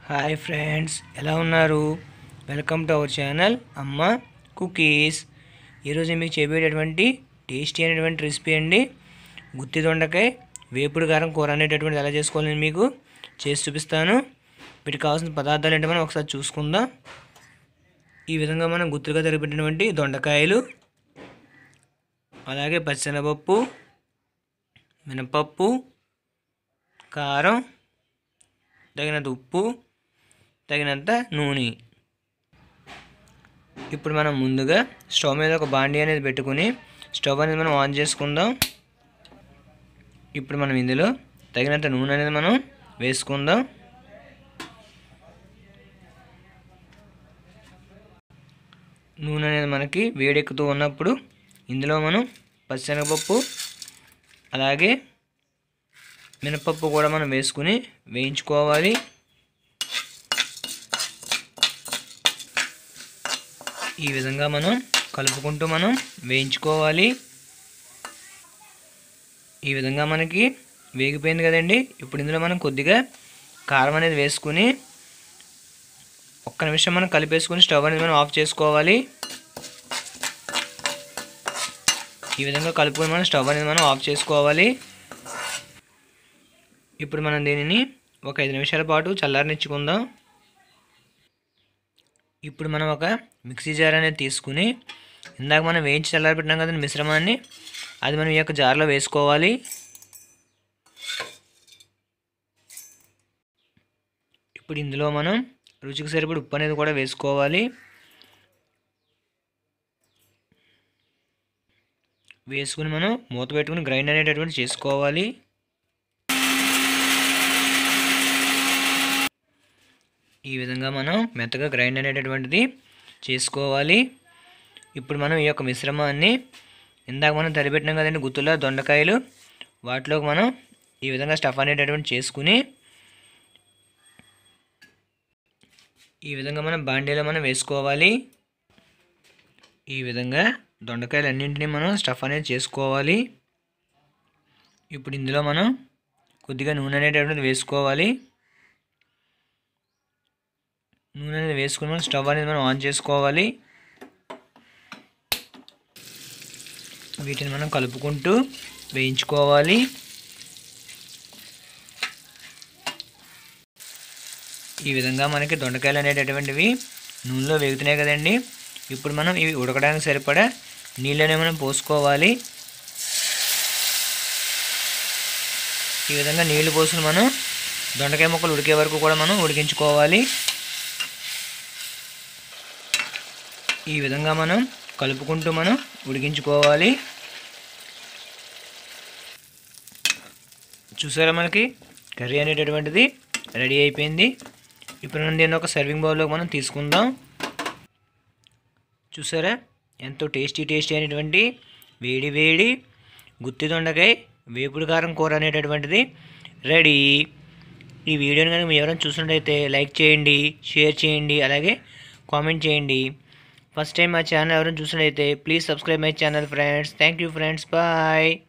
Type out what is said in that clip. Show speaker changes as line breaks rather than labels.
hi friends ఎలా ఉన్నారు welcome to our channel Amma cookies ఈరోజు మీకు చేయబోయేటటువంటి టేస్టీ అనేటువంటి రెసిపీ అండి గుత్తి దొండకాయ వేపుడు కారం కూర అనేటటువంటిది ఎలా చేసుకోవాలో నేను మీకు చేసి చూపిస్తాను వీటికి కావాల్సిన పదార్థాలు ఏంటో మనం ఒకసారి చూసుకుందాం ఈ విధంగా మనం గుత్తులుగా తరిపెట్టినటువంటి దొండకాయలు అలాగే పచ్చెనపప్పు మినపప్పు కారం తగినంత ఉప్పు తగినంత నూనె ఇప్పుడు మనం ముందుగా స్టవ్ మీద ఒక బాండీ అనేది పెట్టుకుని స్టవ్ అనేది మనం ఆన్ చేసుకుందాం ఇప్పుడు మనం ఇందులో తగినంత నూనె అనేది మనం వేసుకుందాం నూనె అనేది మనకి వేడెక్కుతూ ఉన్నప్పుడు ఇందులో మనం పచ్చనగపప్పు అలాగే మినపప్పు కూడా మనం వేసుకుని వేయించుకోవాలి ఈ విధంగా మనం కలుపుకుంటూ మనం వేయించుకోవాలి ఈ విధంగా మనకి వేగిపోయింది కదండి ఇప్పుడు ఇందులో మనం కొద్దిగా కారం అనేది వేసుకుని ఒక్క నిమిషం మనం కలిపేసుకుని స్టవ్ అనేది మనం ఆఫ్ చేసుకోవాలి ఈ విధంగా కలుపుకొని మనం స్టవ్ అనేది మనం ఆఫ్ చేసుకోవాలి ఇప్పుడు మనం దీనిని ఒక ఐదు నిమిషాల పాటు చల్లారనిచ్చుకుందాం ఇప్పుడు మనం ఒక మిక్సీ జార్ అనేది తీసుకుని ఇందాక మనం వేయించి చల్లారబెట్టినాం కదండి మిశ్రమాన్ని అది మనం ఈ యొక్క జార్లో వేసుకోవాలి ఇప్పుడు ఇందులో మనం రుచికి సరిపడి ఉప్పు అనేది కూడా వేసుకోవాలి వేసుకుని మనం మూత పెట్టుకుని గ్రైండ్ అనేటటువంటి చేసుకోవాలి ఈ విధంగా మనం మెత్తగా గ్రైండ్ అనేటటువంటిది చేసుకోవాలి ఇప్పుడు మనం ఈ యొక్క మిశ్రమాన్ని ఇందాక మనం తరిపెట్టినాం కదండి గుత్తుల దొండకాయలు వాటిలోకి మనం ఈ విధంగా స్టఫ్ అనేటటువంటి చేసుకుని ఈ విధంగా మనం బాండీలో మనం వేసుకోవాలి ఈ విధంగా దొండకాయలు అన్నింటినీ మనం స్టఫ్ అనేది చేసుకోవాలి ఇప్పుడు ఇందులో మనం కొద్దిగా నూనె అనేటటువంటిది వేసుకోవాలి నూనె అనేది వేసుకుని మనం స్టవ్ అనేది మనం ఆన్ చేసుకోవాలి వీటిని మనం కలుపుకుంటూ వేయించుకోవాలి ఈ విధంగా మనకి దొండకాయలు అనేటటువంటివి నూనెలో వేగుతున్నాయి కదండి ఇప్పుడు మనం ఇవి ఉడకడానికి సరిపడా నీళ్ళనే మనం పోసుకోవాలి ఈ విధంగా నీళ్లు పోసుకుని మనం దొండకాయ ముక్కలు ఉడికే వరకు కూడా మనం ఉడికించుకోవాలి ఈ విధంగా మనం కలుపుకుంటూ మనం ఉడికించుకోవాలి చూసారా మనకి కర్రీ అనేటటువంటిది రెడీ అయిపోయింది ఇప్పుడు మనం దీన్ని ఒక సర్వింగ్ బౌల్లోకి మనం తీసుకుందాం చూసారా ఎంతో టేస్టీ టేస్టీ అనేటువంటి వేడి వేడి గుత్తి దొండకాయ వేపుడు కారం కూర అనేటటువంటిది రెడీ ఈ వీడియోని కనుక మీరు ఎవరైనా చూసినట్టయితే లైక్ చేయండి షేర్ చేయండి అలాగే కామెంట్ చేయండి ఫస్ట్ టైం మా ఛానల్ ఎవరైనా చూసినట్టయితే please subscribe my channel friends thank you friends bye